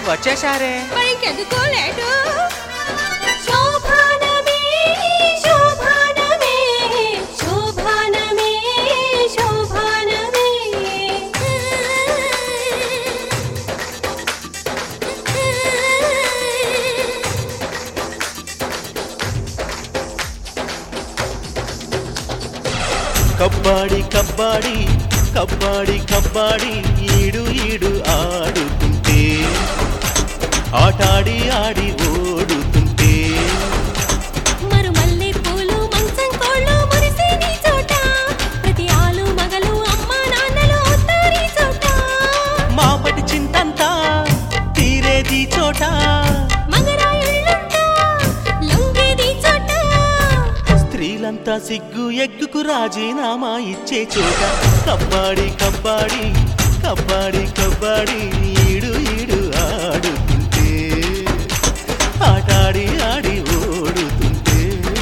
వచ్చేసారే మరి ఇంకెందుకు లేటు శోభానమే శోభానమే శోభానమే శోభానమే కబ్బాడి కబ్బాడి కబ్బాడి కబ్బాడి ఈడు ఈడు ఆడుతుంటే ఆటాడి ఆడి ఓడుతుంటే మరు మల్లె పూలు మంచం కోళ్ళు మురిసే నీ చోట ప్రతి ఆలు మగలు అమ్మ నాన్నలు వస్తారీ చోట మాపటి చింతంతా తీరేది చోట మగరాయుళ్ళుంటా లొంగేది చోట స్త్రీలంతా సిగ్గు ఎగ్గుకు రాజీనామా ఇచ్చే చోట కబ్బాడి కబ్బాడి కబ్బాడి కబ్బాడి ఈడు ఈడు ఆడుతుంటే ఆటాడి ఆడి ఓడుతుంటే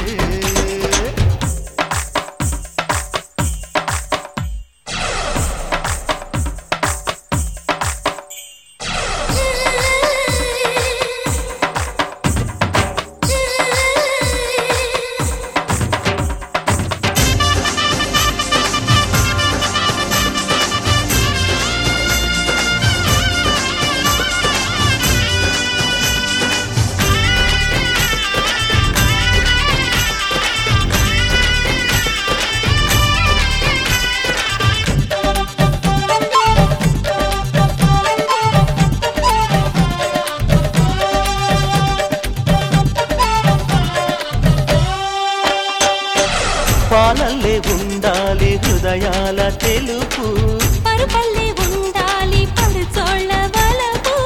పాలల్లే ఉండాలి హృదయాల తెలుపు పరుపల్లె ఉండాలి పడుచోళ్ళ వలపు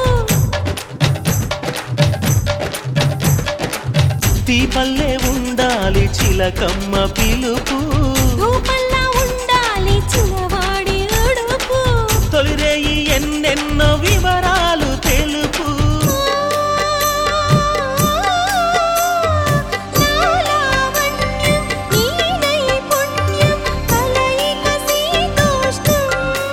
తీపల్లే ఉండాలి చిలకమ్మ పిలుపు ధూపల్లా ఉండాలి చిన్నవాడి ఉడుపు తొలిరేయి ఎన్నెన్నో వివరాలు తెలుపు నాలావణ్యం, నీ నైపుణ్యం, కలయిక శీతోష్ణం.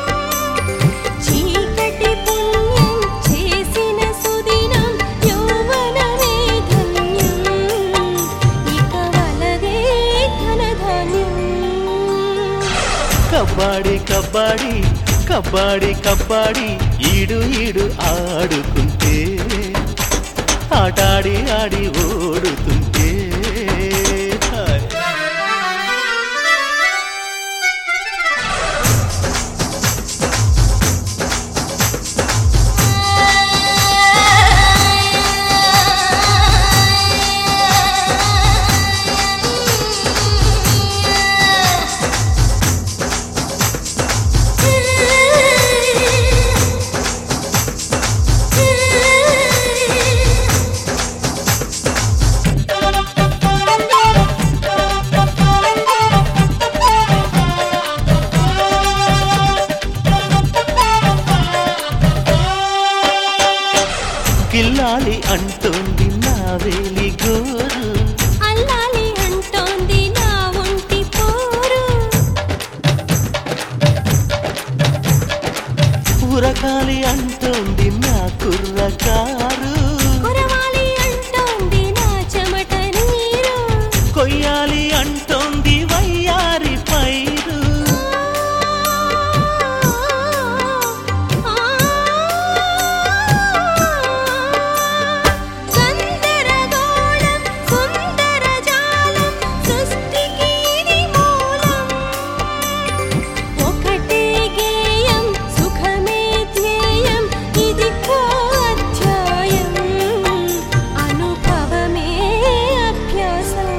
చీకటి పుణ్యం చేసిన సుదినం యౌవనమే ధన్యం. ఇక వలదే ధనధాన్యం. కబ్బాడి కబ్బాడి కబ్బాడి కబ్బాడి ఈడు ఈడు ఆడుకుంటే ఆటాడి ఆడి ఓడుతుంటే హాయ్. గిల్లాలి అంటుంది నా వేలి గోరు అల్లాలి అంటోంది నా ఒంటి పోరు ఉరకాలి అంటుంది నా కుర్రకారు కురవాలి అంటోంది నా చెమట నీరు కొయ్యాలి అంటోంది వయ్యారి పైరు గందరగోళం సుందర జాలం సృష్టికి ఇది మూలం ఒకటే గేయం సుఖమే ధ్యేయం ఇది అధ్యాయం అనుభవమే అభ్యాసం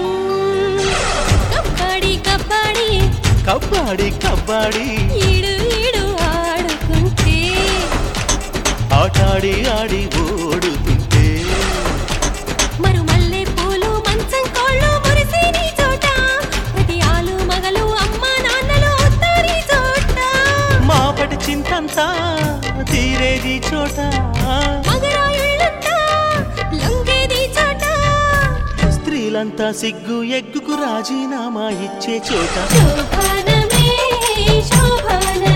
కబడ్డీ కబడ్డీ కబ్బాడి కబ్బాడి ఈడు ఈడు ఆడుకుంటే ఆటాడి ఆడి ఓడుతుంటే మరు మల్లె పూలు మంచం కోళ్ళు మురిసే నీ చోట ప్రతి ఆలు మగలు అమ్మ నాన్నలు వస్తారీ చోట మాపటి చింతంతా తీరేది చోట మగరాయుళ్ళంతా లొంగేది చోట స్త్రీలంతా సిగ్గు ఎగ్గుకు రాజీనామా ఇచ్చే చోట శోభానమే శోభానమే